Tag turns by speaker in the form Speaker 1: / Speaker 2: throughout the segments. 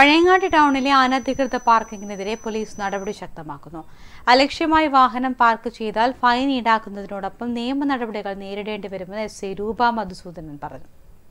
Speaker 1: പഴയങ്ങാടി ടൗണിലെ അനധികൃത പാർക്കിങ്ങിനെതിരെ പോലീസ് നടപടി ശക്തമാക്കുന്നു അലക്ഷ്യമായി വാഹനം പാർക്ക് ചെയ്താൽ ഫൈൻ ഈടാക്കുന്നതിനോടൊപ്പം നിയമ നടപടികൾ നേരിടേണ്ടി വരുമെന്ന് എസ് ഐ രൂപ മധുസൂദനൻ പറഞ്ഞു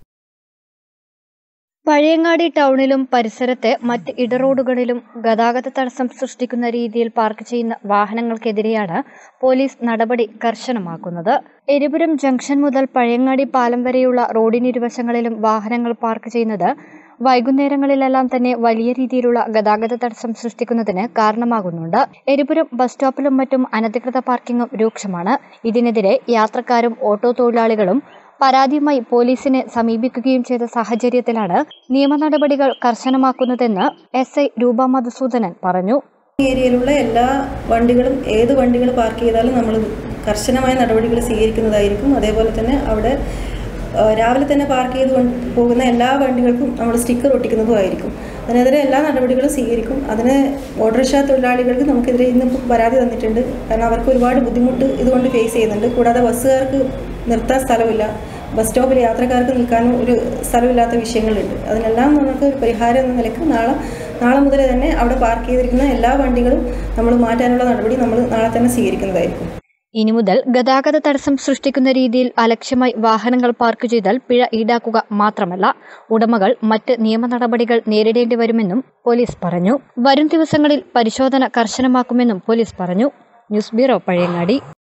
Speaker 2: പഴയങ്ങാടി ടൗണിലും പരിസരത്തെ മറ്റ് ഇടറോഡുകളിലും ഗതാഗത തടസ്സം സൃഷ്ടിക്കുന്ന രീതിയിൽ പാർക്ക് ചെയ്യുന്ന വാഹനങ്ങൾക്കെതിരെയാണ് പോലീസ് നടപടി കർശനമാക്കുന്നത് എരിപുരം ജംഗ്ഷൻ മുതൽ പഴയങ്ങാടി പാലം വരെയുള്ള റോഡിനിരുവശങ്ങളിലും വാഹനങ്ങൾ പാർക്ക് ചെയ്യുന്നത് വൈകുന്നേരങ്ങളിലെല്ലാം തന്നെ വലിയ രീതിയിലുള്ള ഗതാഗത തടസ്സം സൃഷ്ടിക്കുന്നതിന് കാരണമാകുന്നുണ്ട് എരിപുരം ബസ് സ്റ്റോപ്പിലും മറ്റും അനധികൃത പാർക്കിംഗും രൂക്ഷമാണ് ഇതിനെതിരെ യാത്രക്കാരും ഓട്ടോ തൊഴിലാളികളും പരാതിയുമായി പോലീസിനെ സമീപിക്കുകയും ചെയ്ത സാഹചര്യത്തിലാണ് നിയമ നടപടികൾ കർശനമാക്കുന്നതെന്ന് എസ് ഐ രൂപ മധുസൂദനൻ പറഞ്ഞു
Speaker 3: ഈ ഏരിയയിലുള്ള എല്ലാ വണ്ടികളും ഏത് വണ്ടികൾ പാർക്ക് ചെയ്താലും നമ്മൾ കർശനമായ നടപടികൾ സ്വീകരിക്കുന്നതായിരിക്കും അതേപോലെ തന്നെ അവിടെ ആ, രാവിലെ തന്നെ പാർക്ക് ചെയ്ത് കൊണ്ട് പോകുന്ന എല്ലാ വണ്ടികൾക്കും നമ്മൾ സ്റ്റിക്കർ ഒട്ടിക്കുന്നതുമായിരിക്കും അതിനെതിരെ എല്ലാ നടപടികളും സ്വീകരിക്കും അതിന് ഓട്ടോറിക്ഷ തൊഴിലാളികൾക്ക് നമുക്കെതിരെ ഇന്നിപ്പോൾ പരാതി തന്നിട്ടുണ്ട് കാരണം അവർക്ക് ഒരുപാട് ബുദ്ധിമുട്ട് ഇതുകൊണ്ട് ഫേസ് ചെയ്യുന്നുണ്ട് കൂടാതെ ബസ്സുകാർക്ക് നിർത്താൻ സ്ഥലമില്ല ബസ് സ്റ്റോപ്പിൽ യാത്രക്കാർക്ക് നിൽക്കാനും ഒരു സ്ഥലമില്ലാത്ത വിഷയങ്ങളുണ്ട് അതിനെല്ലാം നമുക്ക് ഒരു പരിഹാരം എന്ന നിലയ്ക്ക് നാളെ നാളെ മുതൽ തന്നെ അവിടെ പാർക്ക് ചെയ്തിരിക്കുന്ന എല്ലാ വണ്ടികളും നമ്മൾ മാറ്റാനുള്ള നടപടി നമ്മൾ നാളെ തന്നെ സ്വീകരിക്കുന്നതായിരിക്കും
Speaker 2: ഇനി മുതൽ ഗതാഗത തടസ്സം സൃഷ്ടിക്കുന്ന രീതിയിൽ അലക്ഷ്യമായി വാഹനങ്ങൾ പാർക്ക് ചെയ്താൽ പിഴ ഈടാക്കുക മാത്രമല്ല ഉടമകൾ മറ്റ് നിയമ നടപടികൾ നേരിടേണ്ടി വരുമെന്നും പോലീസ് പറഞ്ഞു വരും ദിവസങ്ങളിൽ പരിശോധന കർശനമാക്കുമെന്നും പോലീസ് പറഞ്ഞു ന്യൂസ് ബ്യൂറോ പഴയങ്ങാടി